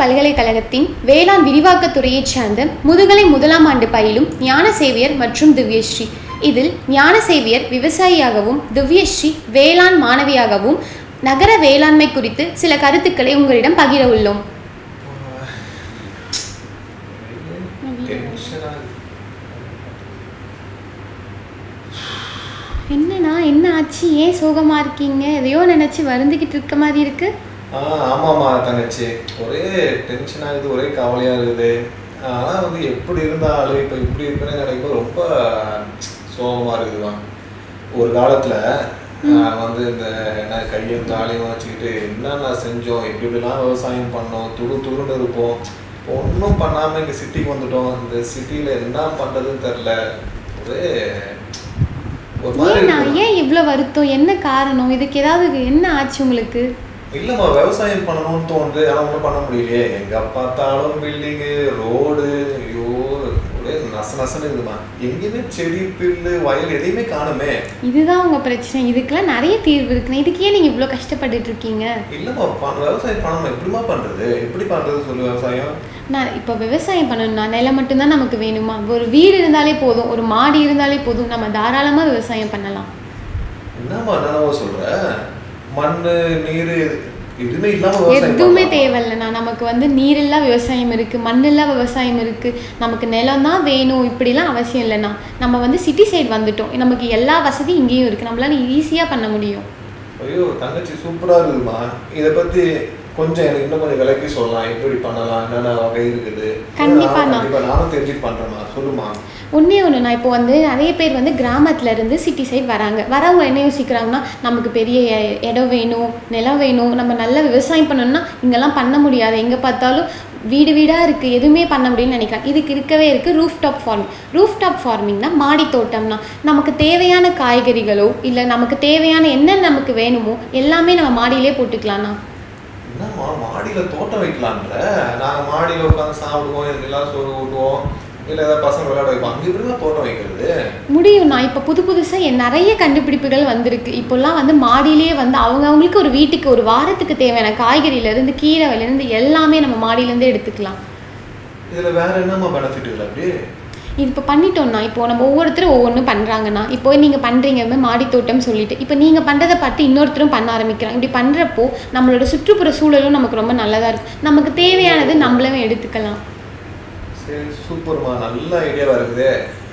பல்கலைக்கழகத்தின் வேளாண் விரிவாக்கத் துறையைச் சார்ந்த முதுகலை முதலாம் ஆண்டு பயிலும் ஞானசேவியர் மற்றும் திவ்யஸ்ரீ இதில் ஞானசேவியர் விவசாயியாகவும் திவ்யஸ்ரீ வேளாண் மாணவியாகவும் நகர வேளாண்மை குறித்து சில கருத்துக்களை உங்களிடம் பகிர உள்ளோம் டென்ஷனா என்னண்ணா என்ன ஆச்சு ஏன் சோகமா இருக்கீங்க எதையோ நினைச்சு வருந்துகிட்டு இருக்க மாதிரி இருக்கு ஆ ஆமாம்மா தங்கச்சி ஒரே டென்ஷன் ஆகுது ஒரே கவலையா இருக்குது ஆனால் வந்து எப்படி இருந்தாலும் இப்போ இப்படி இருக்கிறேன்னு நினைக்கும் ரொம்ப சோகமா இருக்குதுமா ஒரு காலத்துல ஆ, வந்து இந்த என்ன கையும் காலையும் வச்சுக்கிட்டு என்னென்ன செஞ்சோம் எப்படி இப்படிலாம் விவசாயம் பண்ணோம் துரு துருன்னு இருப்போம் ஒன்றும் பண்ணாம இங்க சிட்டிக்கு வந்துட்டோம் இந்த சிட்டில என்ன பண்றதுன்னு தெரில ஒரே ஒரு மாதிரி ஏண்ணா இருக்குமா. ஏன் இவ்வளோ வருத்தம் என்ன காரணம் இதுக்கு ஏதாவது என்ன ஆச்சு உங்களுக்கு இல்லம்மா விவசாயம் பண்ணணும்னு தோணுது ஆனா ஒன்றும் பண்ண முடியலையே எங்க பார்த்தாலும் பில்டிங்கு ரோடு ஐயோ ஒரே நச நசன்னு இருக்குதுமா எங்கேயுமே செடி பில்லு வயல் எதையுமே காணுமே இதுதான் உங்க பிரச்சனை இதுக்கெல்லாம் நிறைய தீர்வு இருக்குண்ணா இதுக்கு ஏன் நீங்க இவ்வளோ கஷ்டப்பட்டுட்டு இருக்கீங்க இல்லம்மா பண- விவசாயம் பண்ணணும் எப்படிமா பண்றது எப்படி பண்றது சொல்லு விவசாயம் நான் இப்போ விவசாயம் பண்ணணும்னா நிலம் மட்டும்தான் நமக்கு வேணுமா ஒரு வீடு இருந்தாலே போதும் ஒரு மாடி இருந்தாலே போதும் நம்ம தாராளமா விவசாயம் பண்ணலாம் என்னம்மா என்னவோ சொல்ற மண்ணு நீர் எதுவுமே இல்லாம விவசாயம் எதுவுமே பண்ணலாமா? தேவையில்லைண்ணா நமக்கு வந்து நீரில்லா விவசாயம் இருக்கு மண்ணில்லா விவசாயம் இருக்கு நமக்கு நிலம் தான் வேணும் இப்படிலாம் அவசியம் இல்லைண்ணா நம்ம வந்து சிட்டி சைடு வந்துட்டோம் நமக்கு எல்லா வசதியும் இங்கேயும் இருக்கு நம்மளால ஈஸியா பண்ண முடியும் ஐயோ தங்கச்சி சூப்பரா இருக்குதுமா இதை பத்தி கொஞ்சம் எனக்கு இன்னும் கொஞ்சம் விளக்கி சொல்லலாம் எப்படி பண்ணலாம் என்னென்ன வகை இருக்குது கண்டிப்பா நான். கண்டிப்பா நானும் தெரிஞ்சுட்டு பண்றேம்மா சொல்லுமா ஒன்றே ஒன்று நான் இப்போ வந்து நிறைய பேர் வந்து கிராமத்துல இருந்து சிட்டி சைடு வராங்க வரவங்க என்ன யோசிக்கிறாங்கன்னா நமக்கு பெரிய எ- இடம் வேணும் நிலம் வேணும் நம்ம நல்லா விவசாயம் பண்ணணும்னா இங்கெல்லாம் பண்ண முடியாது எங்கே பார்த்தாலும் வீடு வீடாக இருக்குது எதுவுமே பண்ண முடியும்னு நினைக்கிறாங்க இதுக்கு இருக்கவே இருக்குது roof top farming roof top ஃபார்மிங்னா மாடி தோட்டம்னா நமக்கு தேவையான காய்கறிகளோ இல்லை நமக்கு தேவையான என்ன நமக்கு வேணுமோ எல்லாமே நம்ம மாடியிலே போட்டுக்கலாம்ண்ணா என்னம்மா மாடியில தோட்டம் வைக்கலான்ற நாங்க மாடியில உட்காந்து சாப்பிடுவோம் எனக்கு எல்லாம் சோறு ஊட்டுவோம் இல்ல ஏதாவது பசங்க விளையாட வைப்போம் அங்க எப்படிமா தோட்டம் வைக்கிறது முடியும்ண்ணா இப்போ புது புதுசாக நிறைய கண்டுபிடிப்புகள் வந்திருக்கு இப்போல்லாம் வந்து மாடியிலேயே வந்து அவங்க அவங்களுக்கு ஒரு வீட்டுக்கு ஒரு வாரத்துக்கு தேவையான காய்கறியிலேருந்து கீரையிலேருந்து எல்லாமே நம்ம மாடியிலேருந்து எடுத்துக்கலாம் இதுல வேற என்னம்மா பெனிஃபிட் இல்லை அப்படி இது இப்போ பண்ணிட்டோம்னா இப்போ நம்ம ஒவ்வொருத்தரும் ஒவ்வொன்றும் பண்ணுறாங்கண்ணா இப்போ நீங்கள் பண்ணுறீங்க இந்த மாதிரி மாடி தோட்டம் சொல்லிட்டு இப்போ நீங்கள் பண்ணுறதை பார்த்து இன்னொருத்தரும் பண்ண ஆரம்பிக்கிறாங்க இப்படி பண்ணுறப்போ நம்மளோட சுற்றுப்புற சூழலும் நமக்கு ரொம்ப நல்லதாக இருக்கும் நமக்கு தேவையானது நம்மளும் எடுத்துக்கலாம் சரி சூப்பர்மா நல்ல ஐடியாவா இருக்குது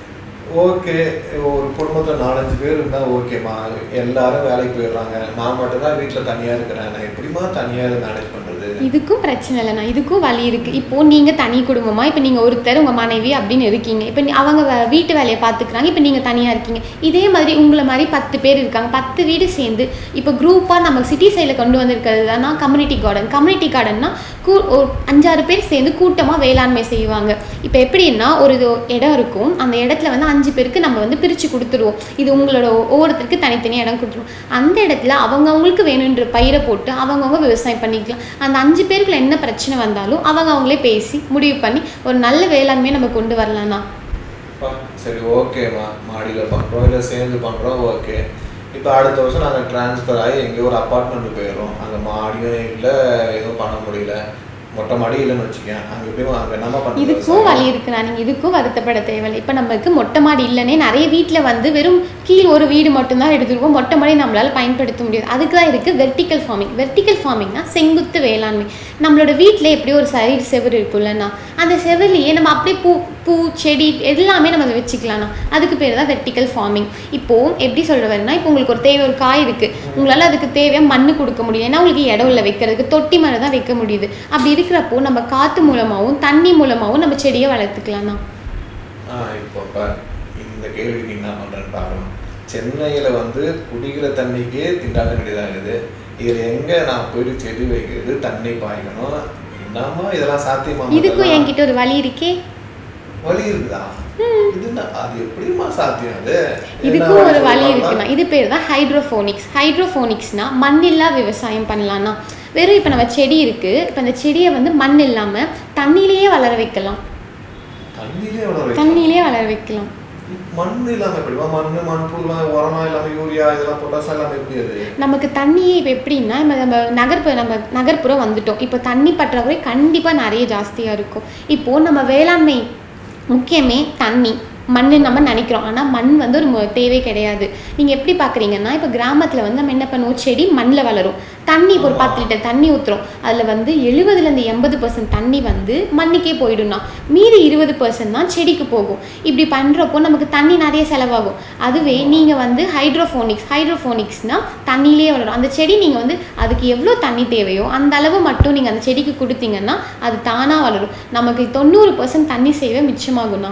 ஓகே ஒரு குடும்பத்துல நாலஞ்சு பேர் இருந்தா ஓகேம்மா எல்லாரும் வேலைக்கு போயிடுறாங்க நான் மட்டும்தான் வீட்டுல தனியா இருக்கிறேன் நான் எப்படிம்மா தனியா இதை மேனேஜ் பண்றது இதுக்கும் பிரச்சனை இல்லைண்ணா இதுக்கும் வழி இருக்குது இப்போ நீங்கள் தனி குடும்பமாக இப்போ நீங்கள் ஒருத்தர் உங்கள் மனைவி அப்படின்னு இருக்கீங்க இப்போ நீ- அவங்க வே- வீட்டு வேலையை பார்த்துக்கிறாங்க இப்போ நீங்கள் தனியாக இருக்கீங்க இதே மாதிரி உங்களை மாதிரி பத்து பேர் இருக்காங்க பத்து வீடு சேர்ந்து இப்போ குரூப்பாக நம்ம சிட்டி சைடில் கொண்டு வந்திருக்கிறது தான் கம்யூனிட்டி கார்டன் கம்யூனிட்டி கார்டன்னா கூ ஒரு அஞ்சாறு பேர் சேர்ந்து கூட்டமாக வேளாண்மை செய்வாங்க இப்போ எப்படின்னா ஒரு இது இடம் இருக்கும் அந்த இடத்துல வந்து அஞ்சு பேருக்கு நம்ம வந்து பிரித்து கொடுத்துருவோம் இது உங்களோட ஒவ்வொருத்தருக்கு தனித்தனி இடம் கொடுத்துருவோம் அந்த இடத்துல அவங்கவுங்களுக்கு வேணுன்ற பயிரை போட்டு அவங்கவுங்க விவசாயம் பண்ணிக்கலாம் அந்த அஞ்சு பேருக்குள்ள என்ன பிரச்சனை வந்தாலும் அவங்க அவங்களே பேசி முடிவு பண்ணி ஒரு நல்ல வேளாண்மையை நம்ம கொண்டு வரலாம்னா அப்பா, சரி ஓகேம்மா மாடியில் பண்ணுறோம் இல்லை சேர்ந்து பண்ணுறோம் ஓகே இப்போ அடுத்த வருஷம் நாங்கள் ட்ரான்ஸ்ஃபர் ஆகி எங்கேயோ ஒரு அப்பார்ட்மெண்ட் போயிடுறோம் அங்கே மாடியும் இல்லை எதுவும் பண்ண முடியல மொட்டை மாடி இல்லைன்னு வச்சுக்கேன் அங்கே போய் அங்கே என்னம்மா பண்ணுறது இதுக்கும் வழி இருக்குண்ணா நீங்கள் இதுக்கும் வருத்தப்பட தேவையில்லை இப்போ நமக்கு மொட்டை மாடி இல்லைன்னே நிறைய வீட்டில் வந்து வெறும் கீழ் ஒரு வீடு மட்டும்தான் எடுத்துருக்கோம் மொட்டை மாடி நம்மளால் பயன்படுத்த முடியாது அதுக்கு தான் இருக்குது வெர்டிக்கல் ஃபார்மிங் வெர்டிக்கல் ஃபார்மிங்னா செங்குத்து வேளாண்மை நம்மளோட வீட்டில் எப்படி ஒரு சைடு செவுரு இருக்குல்லண்ணா அந்த செவுர்லேயே நம்ம அப்படியே பூ பூ செடி எல்லாமே நம்ம அதை வச்சுக்கலாம்ண்ணா அதுக்கு பேர் தான் வெர்டிக்கல் ஃபார்மிங் இப்போது எப்படி சொல்ல வரேன்னா இப்போ உங்களுக்கு ஒரு தேவை ஒரு காய் இருக்குது உங்களால் அதுக்கு தேவையாக மண்ணு கொடுக்க முடியும் ஏன்னா உங்களுக்கு இடம் இல்லை வைக்கிறதுக்கு தொட்டி மரம் தான் வைக்க முடியுது அப்படி இருக்கிறப்போ நம்ம காற்று மூலமாகவும் தண்ணி மூலமாகவும் நம்ம செடியை வளர்த்துக்கலாம்ண்ணா ஆ இப்போ பாரு, இந்த கேள்விக்கு நீ என்ன பண்ணுறேன்னு பார்க்கணும் சென்னையில் வந்து குடிக்கிற தண்ணிக்கே திண்டாட்டம் கிடையாது இதில் எங்கே நான் போயிட்டு செடி வைக்கிறது தண்ணி பாய்க்கணும் என்னம்மா இதெல்லாம் சாத்தியமா இதுக்கும் இதெல்லாம்? என்கிட்ட ஒரு வழி இருக்கே வழி இருக்குதா இது என்ன அது எப்படிம்மா சாத்தியம் அது இதுக்கும் என்ன ஒரு வழி சொல்லலாம்னா? இருக்குண்ணா இது பேர் தான் ஹைட்ரோஃபோனிக்ஸ் ஹைட்ரோஃபோனிக்ஸ்னா மண்ணில்லா விவசாயம் பண்ணலாம்னா வெறும் இப்போ நம்ம செடி இருக்குது இப்போ அந்த செடியை வந்து மண் இல்லாமல் தண்ணியிலேயே வளர வைக்கலாம் தண்ணியிலே எவ்வளோ வைக்கலாம்? தண்ணியிலே வளர வைக்கலாம் மண் இல்லாம எப்படிமா மண் மண்புல்லாம் உரமா இல்லாம யூரியா இதெல்லாம் பொட்டாசம் இல்லாம எப்படி அது நமக்கு தண்ணியே இப்போ எப்படின்னா இப்போ நம்ம நகர்ப்புற நம்ம நகர்ப்புறம் வந்துட்டோம் இப்போ தண்ணி பற்றாக்குறை கண்டிப்பாக நிறைய ஜாஸ்தியாக இருக்கும் இப்போது நம்ம வேளாண்மை முக்கியமே தண்ணி மண் நம்ம நினைக்கிறோம் ஆனால் மண் வந்து ஒரு மு- தேவை கிடையாது நீங்கள் எப்படி பார்க்குறீங்கன்னா இப்போ கிராமத்தில் வந்து நம்ம என்ன பண்ணுவோம் செடி மண்ணில் வளரும் தண்ணி இப்போ ஒரு பத்து லிட்டர் தண்ணி ஊற்றுறோம் அதில் வந்து எழுபதுலேருந்து எண்பது பர்சன்ட் தண்ணி வந்து மண்ணுக்கே போயிடும்னா மீதி இருபது பர்சன்ட் தான் செடிக்கு போகும் இப்படி பண்ணுறப்போ நமக்கு தண்ணி நிறைய செலவாகும் அதுவே நீங்கள் வந்து ஹைட்ரோஃபோனிக்ஸ் ஹைட்ரோஃபோனிக்ஸ்னால் தண்ணியிலே வளரும் அந்த செடி நீங்கள் வந்து அதுக்கு எவ்வளோ தண்ணி தேவையோ அந்த அளவு மட்டும் நீங்கள் அந்த செடிக்கு கொடுத்தீங்கன்னா அது தானாக வளரும் நமக்கு தொண்ணூறு பர்சன்ட் தண்ணி சேவை மிச்சமாகும்ண்ணா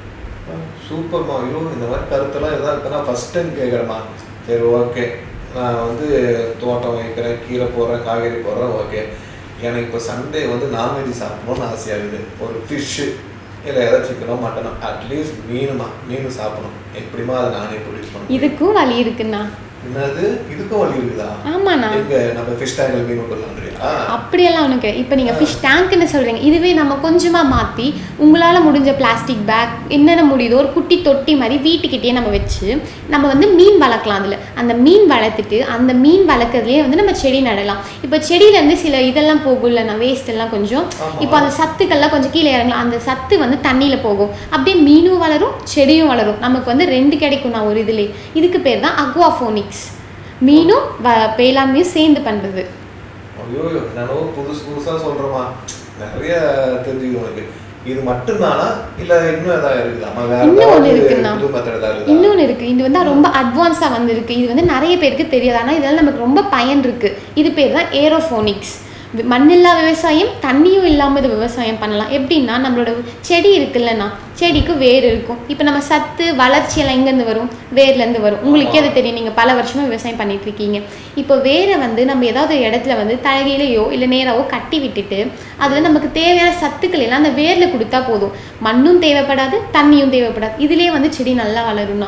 சூப்பர்மா ஐயோ இந்த மாதிரி கருத்தெல்லாம் இதான் இப்போ நான் ஃபஸ்ட் டைம் கேட்குறேம்மா சரி ஓகே நான் வந்து தோட்டம் வைக்கிறேன் கீரை போடுறேன் காய்கறி போடுறேன் ஓகே எனக்கு இப்போ சண்டே வந்து நான்வெஜ் சாப்பிடணும்னு ஆசையாகுது ஒரு ஃபிஷ்ஷு இல்லை ஏதாவது சிக்கனோ மட்டனோ அட்லீஸ்ட் மீனுமா மீன் சாப்பிடணும் எப்படிமா அதை நானே ப்ரொடியூஸ் பண்ணணும் இதுக்கும் வழி இருக்குண்ணா என்னது இதுக்கும் வழி இருக்குதா ஆமாண்ணா எங்க நம்ம ஃபிஷ் டேங்கில் மீன் விட்டுலான்றியா அப்படியெல்லாம் உனக்கு இப்போ நீங்கள் ஃபிஷ் டேங்க்னு சொல்கிறீங்க இதுவே நம்ம கொஞ்சமாக மாற்றி உங்களால் முடிஞ்ச பிளாஸ்டிக் பேக் என்னென்ன முடியுதோ ஒரு குட்டி தொட்டி மாதிரி வீட்டுக்கிட்டேயே நம்ம வச்சு நம்ம வந்து மீன் வளர்க்கலாம் அதில் அந்த மீன் வளர்த்துட்டு அந்த மீன் வளர்க்குறதுலேயே வந்து நம்ம செடி நடலாம் இப்போ செடியிலேருந்து சில இதெல்லாம் போகும்ல நான் வேஸ்ட் எல்லாம் கொஞ்சம் ஆமா. இப்போ அந்த சத்துக்கள்லாம் கொஞ்சம் கீழே இறங்கலாம் அந்த சத்து வந்து தண்ணியில் போகும் அப்படியே மீனும் வளரும் செடியும் வளரும் நமக்கு வந்து ரெண்டு கிடைக்கும் நான் ஒரு இதுலேயே இதுக்கு பேர் தான் அக்வாஃபோனிக்ஸ் மீனும் வ- வேளாண்மையும் சேர்ந்து பண்ணுறது ஐயோ என்னவோ புதுசு புதுசாக சொல்கிறோமா நிறைய தெரிஞ்சுக்கணும் உனக்கு இது மட்டும்தானா இல்லை இன்னும் எதாவது இருக்குதாமா வேற இன்னும் ஒண்ணு ஏதாவது இருக்குண்ணா. புது மெத்தட் ஏதாவது இருக்குதா இன்னொன்று இருக்குது இது வந்து ரொம்ப அட்வான்ஸாக வந்திருக்கு இது வந்து நிறைய பேருக்கு தெரியாது ஆனால் இதெல்லாம் நமக்கு ரொம்ப பயன் இருக்குது இது பேர் தான் ஏரோஃபோனிக்ஸ் மண்ணில்லா விவசாயம் தண்ணியும் இல்லாமல் இது விவசாயம் பண்ணலாம் எப்படின்னா நம்மளோட செடி இருக்குல்லண்ணா செடிக்கு வேர் இருக்கும் இப்போ நம்ம சத்து வளர்ச்சி எல்லாம் எங்கேருந்து வரும் வேர்லேருந்து வரும் உங்களுக்கே அது தெரியும் நீங்கள் பல வருஷமாக விவசாயம் பண்ணிட்டு இருக்கீங்க இப்போ வேரை வந்து நம்ம ஏதாவது ஒரு இடத்துல வந்து தழகையிலையோ இல்லை நேராவோ கட்டி விட்டுட்டு அதில் நமக்கு தேவையான சத்துக்கள் எல்லாம் அந்த வேரில் கொடுத்தா போதும் மண்ணும் தேவைப்படாது தண்ணியும் தேவைப்படாது இதுலேயே வந்து செடி நல்லா வளரும்ண்ணா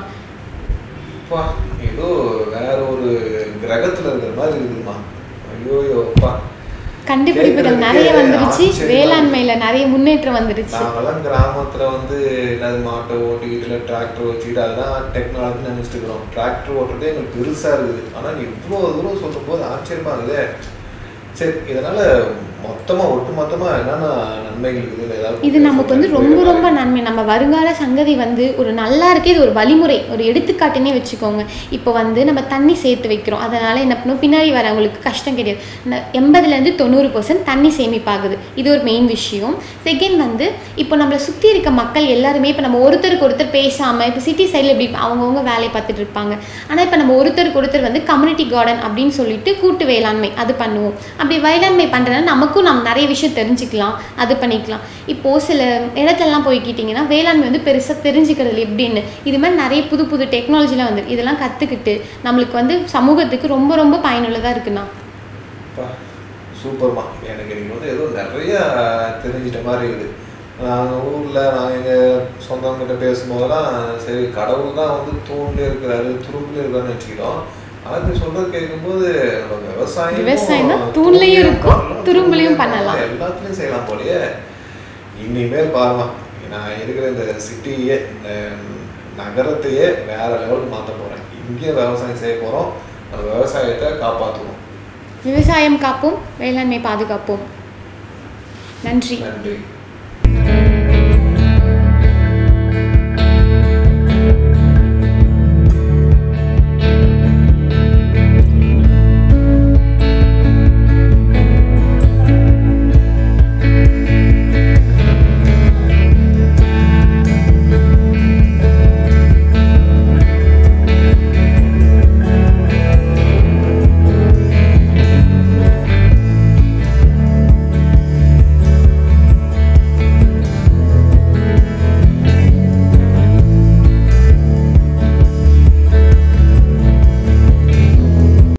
அப்பா ஏதோ வேற ஒரு கிரகத்துல இருக்கிற மாதிரி இருக்குதுமா ஐயோ அப்பா கண்டுபிடிப்புகள் நிறைய கேட்கறதுக்கே வந்துருச்சு ஆச்சரியமா வேளாண்மையில நிறைய முன்னேற்றம் வந்துருச்சு நாங்கெல்லாம் கிராமத்துல வந்து என்னது மாட்டை ஓட்டிக்கிட்டு இல்லை டிராக்டர் வச்சுக்கிட்டு அதெல்லாம் டெக்னாலஜி நினைச்சிட்டு இருக்கிறோம் டிராக்டர் ஓட்டுறதே எங்களுக்கு பெருசா இருக்குது ஆனா நீ இவ்வளோ தூரம் சொல்லும் போது ஆச்சரியமா இருக்குதே சரி இதனால மொத்தமா ஒட்டு மொத்தமா என்னென்ன நன்மைகள் இருக்குது இல்லை ஏதாவது இது நமக்கு வந்து ரொம்ப ரொம்ப நன்மை நம்ம வருங்கால சங்கதி வந்து ஒரு நல்லா இருக்கே இது ஒரு வழிமுறை ஒரு எடுத்துக்காட்டுன்னே வச்சுக்கோங்க இப்போ வந்து நம்ம தண்ணி சேர்த்து வைக்கிறோம் அதனால என்ன பண்ணும் பின்னாடி வரவங்களுக்கு கஷ்டம் கிடையாது ந- எண்பதுலேருந்து தொண்ணூறு பர்சன்ட் தண்ணி சேமிப்பாகுது இது ஒரு மெயின் விஷயம் செகண்ட் வந்து இப்போ நம்மளை சுற்றி இருக்க மக்கள் எல்லாருமே இப்போ நம்ம ஒருத்தருக்கு ஒருத்தர் பேசாமல் இப்போ சிட்டி சைடில் எப்படி அவங்கவுங்க வேலையை பார்த்துட்டு இருப்பாங்க ஆனால் இப்போ நம்ம ஒருத்தருக்கு ஒருத்தர் வந்து கம்யூனிட்டி கார்டன் அப்படின்னு சொல்லிட்டு கூட்டு வேளாண்மை அது பண்ணுவோம் அப்படி வேளாண்மை பண்ணுறதுனால நமக்கும் நம்ம நிறைய விஷயம் தெரிஞ்சுக்கலாம் அது பண்ணிக்கலாம் இப்போது சில இடத்துலலாம் போய்க்கிட்டிங்கன்னா வேளாண்மை வந்து பெருசாக தெரிஞ்சுக்கிறது எப்படின்னு இது மாதிரி நிறைய புது புது டெக்னாலஜிலாம் வந்து இதெல்லாம் கற்றுக்கிட்டு நம்மளுக்கு வந்து சமூகத்துக்கு ரொம்ப ரொம்ப பயனுள்ளதாக இருக்குண்ணா அப்பா, சூப்பர்மா எனக்கு நீங்க வந்து ஏதோ நிறைய தெரிஞ்சிட்ட மாதிரி இருக்குது நாங்கள் ஊரில் நான் எங்கள் சொந்தவங்கிட்ட பேசும்போதெல்லாம் சரி கடவுள் தான் வந்து தூண்ல இருக்கிறாரு துரும்புல இருக்காருன்னு நினச்சிக்கிட்டோம் ஆனால் நீ சொல்றது கேட்கும்போது நம்ம விவசாயம் விவசாயம் தான் தூண்லயும் இருக்கும், துரும்புலயும் பண்ணலாம். எல்லாத்துலேயும் செய்யலாம் போலயே இனிமேல் பாருமா நான் இருக்கிற இந்த சிட்டியே இந்த நகரத்தையே வேற லெவலுக்கு மாற்ற போகிறேன் இங்கே விவசாயம் செய்ய போகிறோம் அந்த விவசாயத்தை காப்பாற்றுவோம் விவசாயம் காப்போம் வேளாண்மை பாதுகாப்போம் நன்றி நன்றி